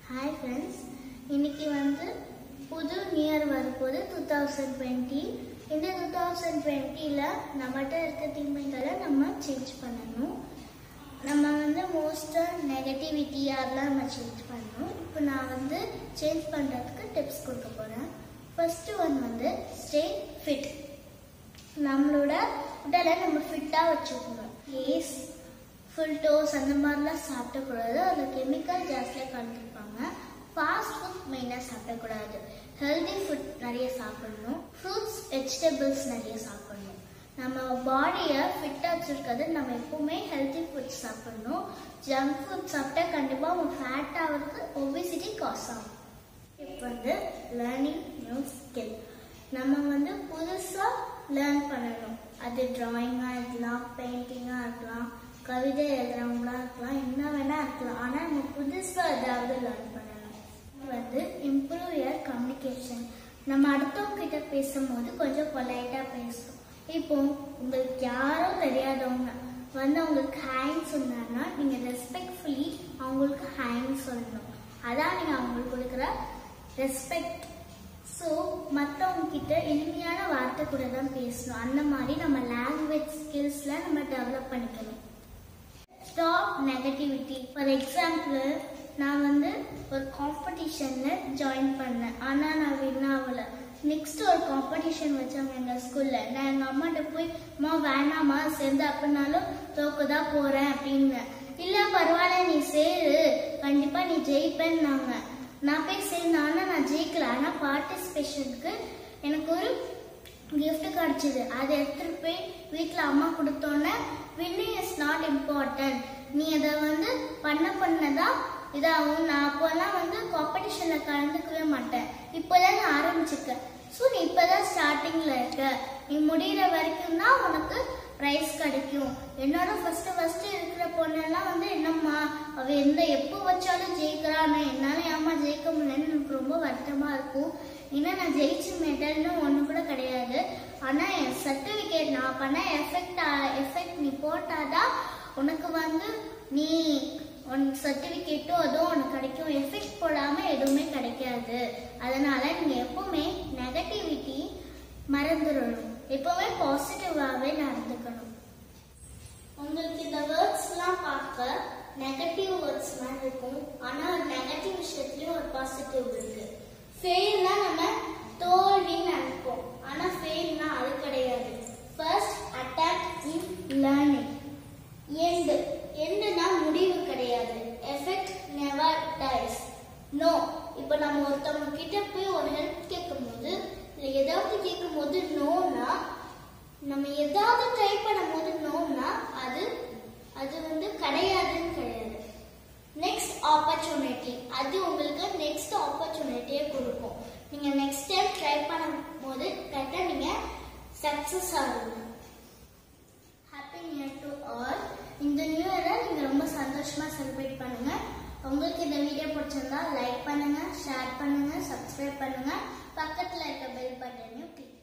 hi friends இன்னைக்கு வந்து புது நியர் வரப்போகுது டூ தௌசண்ட் டுவெண்ட்டி இந்த டூ தௌசண்ட் டுவெண்ட்டியில் நம்மகிட்ட இருக்க தீமைகளை நம்ம சேஞ்ச் பண்ணணும் நம்ம வந்து மோஸ்ட்டாக நெகட்டிவிட்டி அதெல்லாம் நம்ம சேஞ்ச் பண்ணணும் இப்போ நான் வந்து சேஞ்ச் பண்ணுறதுக்கு டிப்ஸ் கொடுக்க போகிறேன் ஃபர்ஸ்ட் ஒன் வந்து ஸ்டே ஃபிட் நம்மளோட உடலை நம்ம ஃபிட்டாக வச்சுக்கணும் லேஸ் ஃபுல் டோஸ் அந்த மாதிரிலாம் சாப்பிடக்கூடாது அதில் கெமிக்கல் ஜாஸ்தியாக கலந்துருப்பாங்க ஃபாஸ்ட் ஃபுட் மெயினாக சாப்பிடக்கூடாது ஹெல்தி ஃபுட் நிறைய சாப்பிடணும் ஃப்ரூட்ஸ் வெஜிடபிள்ஸ் நிறைய சாப்பிடணும் நம்ம பாடியை ஃபிட்டாக வச்சுருக்கிறது நம்ம எப்பவுமே ஹெல்தி ஃபுட் சாப்பிடணும் ஜங்க் ஃபுட் சாப்பிட்டா கண்டிப்பாக அவங்க ஃபேட் ஆகிறதுக்கு ஒபிசிட்டி காஸ் ஆகும் இப்போ வந்து லேர்னிங் நியூ ஸ்கில் நம்ம வந்து புதுசாக லேர்ன் பண்ணணும் அது ட்ராயிங்காக இருக்கலாம் பெயிண்டிங்காக இருக்கலாம் கவிதை எழுதுறவங்களா இருக்கலாம் என்ன வேணா இருக்கலாம் ஆனால் நம்ம புதுசாக ஏதாவது லேர்ன் பண்ணணும் வந்து இம்ப்ரூவ் யர் கம்யூனிகேஷன் நம்ம அடுத்தவங்க கிட்ட பேசும்போது கொஞ்சம் பொலைட்டாக பேசணும் இப்போ உங்களுக்கு யாரோ தெரியாதவங்க வந்து அவங்களுக்கு ஹேங் சொன்னாங்கன்னா நீங்கள் ரெஸ்பெக்ட்ஃபுல்லி அவங்களுக்கு ஹேங் சொல்லணும் அதான் நீங்கள் அவங்களுக்கு கொடுக்குற ரெஸ்பெக்ட் ஸோ மற்றவங்க கிட்ட எளிமையான வார்த்தை கூட தான் பேசணும் அந்த மாதிரி நம்ம லாங்குவேஜ் ஸ்கில்ஸில் நம்ம டெவலப் பண்ணிக்கணும் ஸ்டாப் நெகட்டிவிட்டி ஃபார் எக்ஸாம்பிள் நான் வந்து ஒரு காம்படிஷனில் ஜாயின் பண்ணேன் ஆனால் நான் வின் ஆகலை நெக்ஸ்ட் ஒரு காம்படிஷன் வச்சாங்க எங்கள் ஸ்கூலில் நான் எங்கள் அம்மாட்ட போய் அம்மா வேணாம்மா சேர்ந்து அப்படின்னாலும் தோக்க தான் போகிறேன் அப்படின்னு இல்லை பரவாயில்ல நீ சேரு கண்டிப்பாக நீ ஜெயிப்பேன்னாங்க நான் போய் சேர்ந்தேன் ஆனால் நான் ஜெயிக்கல ஆனால் பார்ட்டிசிபேஷனுக்கு எனக்கு ஒரு gift கிடைச்சிது அதை எடுத்துட்டு போய் வீட்டில் அம்மா கொடுத்தோன்னே வின்னிங் இஸ் நாட் இம்பார்ட்டன்ட் நீ அதை வந்து பண்ண பண்ணதான் இதாகும் நான் அப்போல்லாம் வந்து காம்படிஷனில் கலந்துக்கவே மாட்டேன் இப்போதான் நான் ஆரம்பிச்சிருக்கேன் ஸோ நீ இப்போதான் ஸ்டார்டிங்கில் இருக்க நீ முடிகிற வரைக்கும் தான் உனக்கு ப்ரைஸ் கிடைக்கும் என்னோட ஃபர்ஸ்ட் ஃபர்ஸ்ட் இருக்கிற பொண்ணெல்லாம் வந்து என்னம்மா அவ எந்த எப்போ வச்சாலும் ஜெயிக்கிறான்னு என்னால ஏமா ஜெயிக்க முடியலன்னு எனக்கு ரொம்ப வருத்தமா இருக்கும் ஏன்னா நான் ஜெயிச்ச மெடல்னு ஒன்று கூட கிடையாது ஆனால் என் சர்டிஃபிகேட் நான் பண்ண எஃபெக்ட் எஃபெக்ட் நீ போட்டாதான் உனக்கு வந்து நீ உன் சர்டிஃபிகேட்டும் அதுவும் உனக்கு கிடைக்கும் எஃபெக்ட் போடாமல் எதுவுமே கிடைக்காது அதனால நீங்கள் எப்பவுமே நெகட்டிவிட்டி மறந்துடணும் எப்பவுமே பாசிட்டிவாகவே நடந்துக்கணும் உங்களுக்கு இந்த வேர்ட்ஸ்லாம் பார்க்க நெகட்டிவ் வேர்ட்ஸ் மாதிரி இருக்கும் ஆனால் நெகட்டிவ் விஷயத்துலயும் ஒரு பாசிட்டிவ் இருக்கு ஃபெயில்னா நம்ம தோல்வின்னு நினைப்போம் ஆனால் ஃபெயில்னா அது கிடையாது first attack in learning end எண்டுனா முடிவு கிடையாது எஃபெக்ட் நெவர் டைஸ் நோ இப்போ நம்ம ஒருத்தவங்க கிட்ட போய் ஒரு ஹெல்ப் கேட்கும்போது இல்லை ஏதாவது கேட்கும்போது நோனா நம்ம ஏதாவது ட்ரை பண்ணும்போது நோனா அது அது வந்து கிடையாதுன்னு கிடையாது நெக்ஸ்ட் ஆப்பர்ச்சுனிட்டி அது உங்களுக்கு நெக்ஸ்ட் ஆப்பர்ச்சுனிட்டியை கொடுக்கும் நீங்கள் நெக்ஸ்ட் டைம் ட்ரை பண்ணும்போது கரெக்டாக நீங்கள் சக்ஸஸ் ஆகுங்க happy new year to all இந்த நியூ இயரை நீங்கள் ரொம்ப சந்தோஷமாக செலிப்ரேட் பண்ணுங்க உங்களுக்கு இந்த வீடியோ பிடிச்சிருந்தா லைக் பண்ணுங்க ஷேர் பண்ணுங்க சப்ஸ்கிரைப் பண்ணுங்க பக்கத்தில் இருக்க பெல் பட்டனையும் கிளிக்